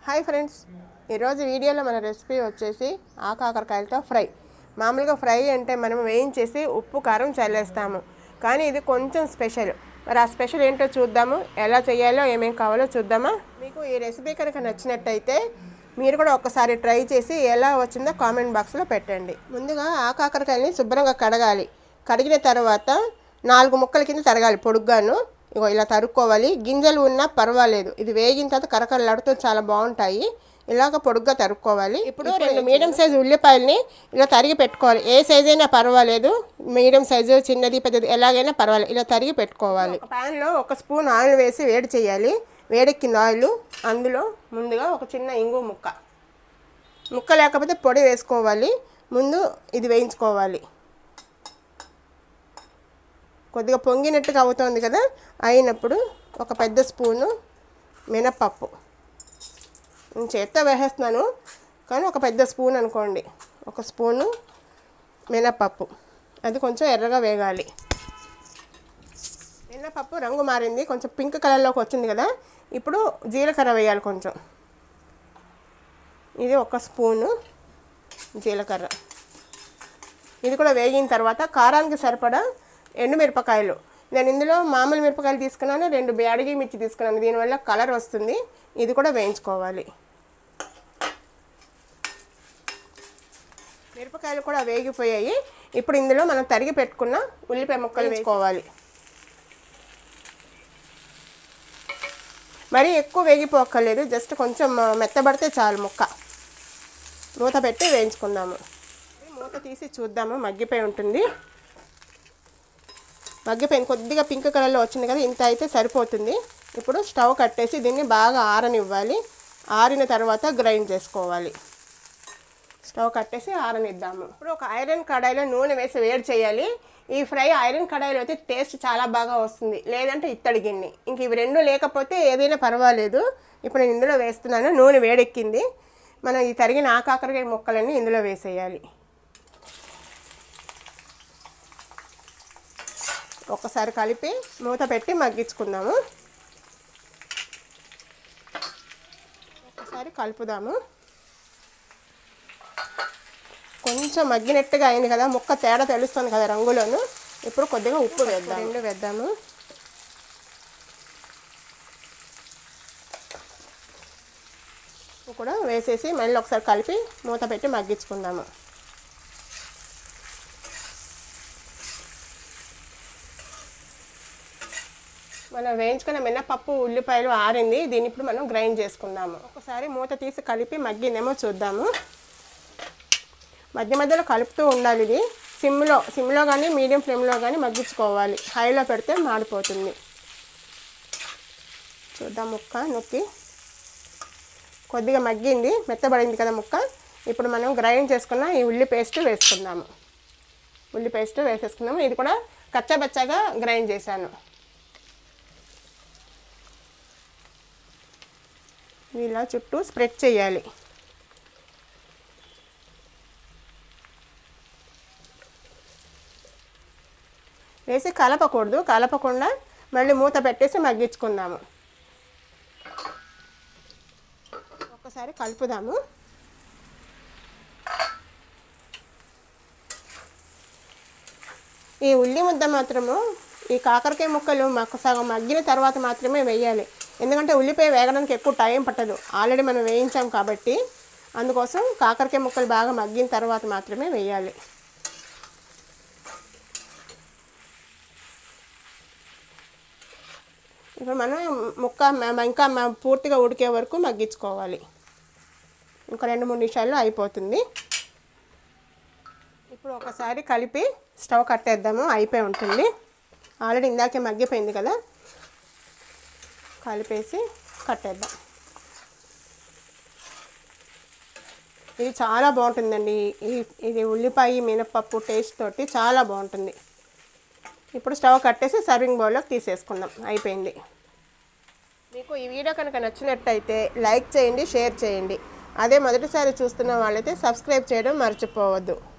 hi friends ఈరోజు వీడియోలో మన రెసిపీ వచ్చేసి ఆకాకరకాయలతో ఫ్రై మామూలుగా ఫ్రై అంటే మనం వేయించేసి ఉప్పు కారం చల్లేస్తాము కానీ ఇది కొంచెం స్పెషల్ మరి ఆ స్పెషల్ ఏంటో చూద్దాము ఎలా చేయాలో ఏమేమి కావాలో చూద్దామా మీకు ఈ రెసిపీ కనుక నచ్చినట్టయితే మీరు కూడా ఒక్కసారి ట్రై చేసి ఎలా వచ్చిందో కామెంట్ బాక్స్లో పెట్టండి ముందుగా ఆకాకరకాయని శుభ్రంగా కడగాలి కడిగిన తర్వాత నాలుగు ముక్కల కింద తరగాలి పొడుగ్గాను ఇగో ఇలా తరుక్కోవాలి గింజలు ఉన్నా పర్వాలేదు ఇది వేగిన తర్వాత కరకరలాడుతూ చాలా బాగుంటాయి ఇలాగ పొడుగ్గా తరుక్కోవాలి ఇప్పుడు రెండు మీడియం సైజు ఉల్లిపాయలని ఇలా తరిగి పెట్టుకోవాలి ఏ సైజ్ అయినా పర్వాలేదు మీడియం సైజు చిన్నది పెద్దది ఎలాగైనా పర్వాలేదు ఇలా తరిగి పెట్టుకోవాలి ఒక ప్యాన్లో ఒక స్పూన్ ఆయిల్ వేసి వేడి చేయాలి వేడెక్కిన ఆయిల్ అందులో ముందుగా ఒక చిన్న ఇంగు ముక్క ముక్క లేకపోతే పొడి వేసుకోవాలి ముందు ఇది వేయించుకోవాలి కొద్దిగా పొంగినట్టుగా అవుతుంది కదా అయినప్పుడు ఒక పెద్ద స్పూను మినప్పప్పు నేను చేత్తో వేసేస్తున్నాను కానీ ఒక పెద్ద స్పూన్ అనుకోండి ఒక స్పూను మినప్పప్పు అది కొంచెం ఎర్రగా వేగాలి మినప్పప్పు రంగు మారింది కొంచెం పింక్ కలర్లోకి వచ్చింది కదా ఇప్పుడు జీలకర్ర వేయాలి కొంచెం ఇది ఒక స్పూను జీలకర్ర ఇది కూడా వేగిన తర్వాత కారానికి సరిపడా ఎండుమిరపకాయలు నేను ఇందులో మామూలు మిరపకాయలు తీసుకున్నాను రెండు బ్యాడిగి మిర్చి తీసుకున్నాను దీనివల్ల కలర్ వస్తుంది ఇది కూడా వేయించుకోవాలి మిరపకాయలు కూడా వేగిపోయాయి ఇప్పుడు ఇందులో మనం తరిగి పెట్టుకున్న ఉల్లిపాయ ముక్కలు వేసుకోవాలి మరీ ఎక్కువ వేగిపోక్కర్లేదు జస్ట్ కొంచెం మెత్తబడితే చాలు ముక్క మూత పెట్టి వేయించుకుందాము మూత తీసి చూద్దాము మగ్గిపోయి ఉంటుంది మగ్గిపోయింది కొద్దిగా పింక్ కలర్లో వచ్చింది కదా ఇంత అయితే సరిపోతుంది ఇప్పుడు స్టవ్ కట్టేసి దీన్ని బాగా ఆరనివ్వాలి ఆరిన తర్వాత గ్రైండ్ చేసుకోవాలి స్టవ్ కట్టేసి ఆరనిద్దాము ఇప్పుడు ఒక ఐరన్ కడాయిలో నూనె వేసి వేడి చేయాలి ఈ ఫ్రై ఐరన్ కడాయిలో అయితే టేస్ట్ చాలా బాగా వస్తుంది లేదంటే ఇత్తడి గిన్నె ఇంక ఇవి రెండు లేకపోతే ఏదైనా పర్వాలేదు ఇప్పుడు నేను ఇందులో వేస్తున్నాను నూనె వేడెక్కింది మనం ఈ తరిగిన ఆకాకరకాయ ముక్కలన్నీ ఇందులో వేసేయాలి ఒకసారి కలిపి మూత పెట్టి మగ్గించుకుందాము ఒకసారి కలుపుదాము కొంచెం మగ్గినట్టుగా అయింది కదా ముక్క తేడా తెలుస్తుంది కదా రంగులోను ఇప్పుడు కొద్దిగా ఉప్పు వేద్దాం రెండు వేద్దాము ఉప్పు కూడా వేసేసి మళ్ళీ ఒకసారి కలిపి మూత పెట్టి మగ్గించుకుందాము మనం వేయించుకున్న మినపప్పు ఉల్లిపాయలు ఆరింది దీన్ని ఇప్పుడు మనం గ్రైండ్ చేసుకుందాము ఒకసారి మూత తీసి కలిపి మగ్గిందేమో చూద్దాము మధ్య మధ్యలో కలుపుతూ ఉండాలి ఇది సిమ్లో సిమ్లో కానీ మీడియం ఫ్లేమ్లో కానీ మగ్గించుకోవాలి హైలో పెడితే మాడిపోతుంది చూద్దాం ముక్క నొక్కి కొద్దిగా మగ్గింది మెత్తబడింది కదా ముక్క ఇప్పుడు మనం గ్రైండ్ చేసుకున్న ఈ ఉల్లి పేస్ట్ వేసుకుందాము ఉల్లి పేస్ట్ వేసేసుకుందాము ఇది కూడా కచ్చాబచ్చాగా గ్రైండ్ చేశాను ఇలా చుట్టూ స్ప్రెడ్ చేయాలి వేసి కలపకూడదు కలపకుండా మళ్ళీ మూత పెట్టేసి మగ్గించుకుందాము ఒకసారి కలుపుదాము ఈ ఉల్లి ముద్ద మాత్రము ఈ కాకరకాయ ముక్కలు మాకు సగం మగ్గిన తర్వాత మాత్రమే వేయాలి ఎందుకంటే ఉల్లిపాయ వేగడానికి ఎక్కువ టైం పట్టదు ఆల్రెడీ మనం వేయించాం కాబట్టి అందుకోసం కాకరకాయ ముక్కలు బాగా మగ్గిన తర్వాత మాత్రమే వేయాలి ఇప్పుడు మనం ముక్క మ- ఇంకా మ- పూర్తిగా ఉడికే వరకు మగ్గించుకోవాలి ఇంకా రెండు మూడు నిమిషాల్లో అయిపోతుంది ఇప్పుడు ఒకసారి కలిపి స్టవ్ కట్టేద్దాము అయిపోయి ఉంటుంది ఆల్రెడీ ఇందాకే మగ్గిపోయింది కదా కలిపేసి కట్టేద్దాం ఇది చాలా బాగుంటుందండి ఈ ఇది ఉల్లిపాయ మినపప్పు టేస్ట్ తోటి చాలా బాగుంటుంది ఇప్పుడు స్టవ్ కట్టేసి సర్వింగ్ బౌల్లోకి తీసేసుకుందాం అయిపోయింది మీకు ఈ వీడియో కనుక నచ్చినట్టయితే లైక్ చేయండి షేర్ చేయండి అదే మొదటిసారి చూస్తున్న వాళ్ళైతే సబ్స్క్రైబ్ చేయడం మర్చిపోవద్దు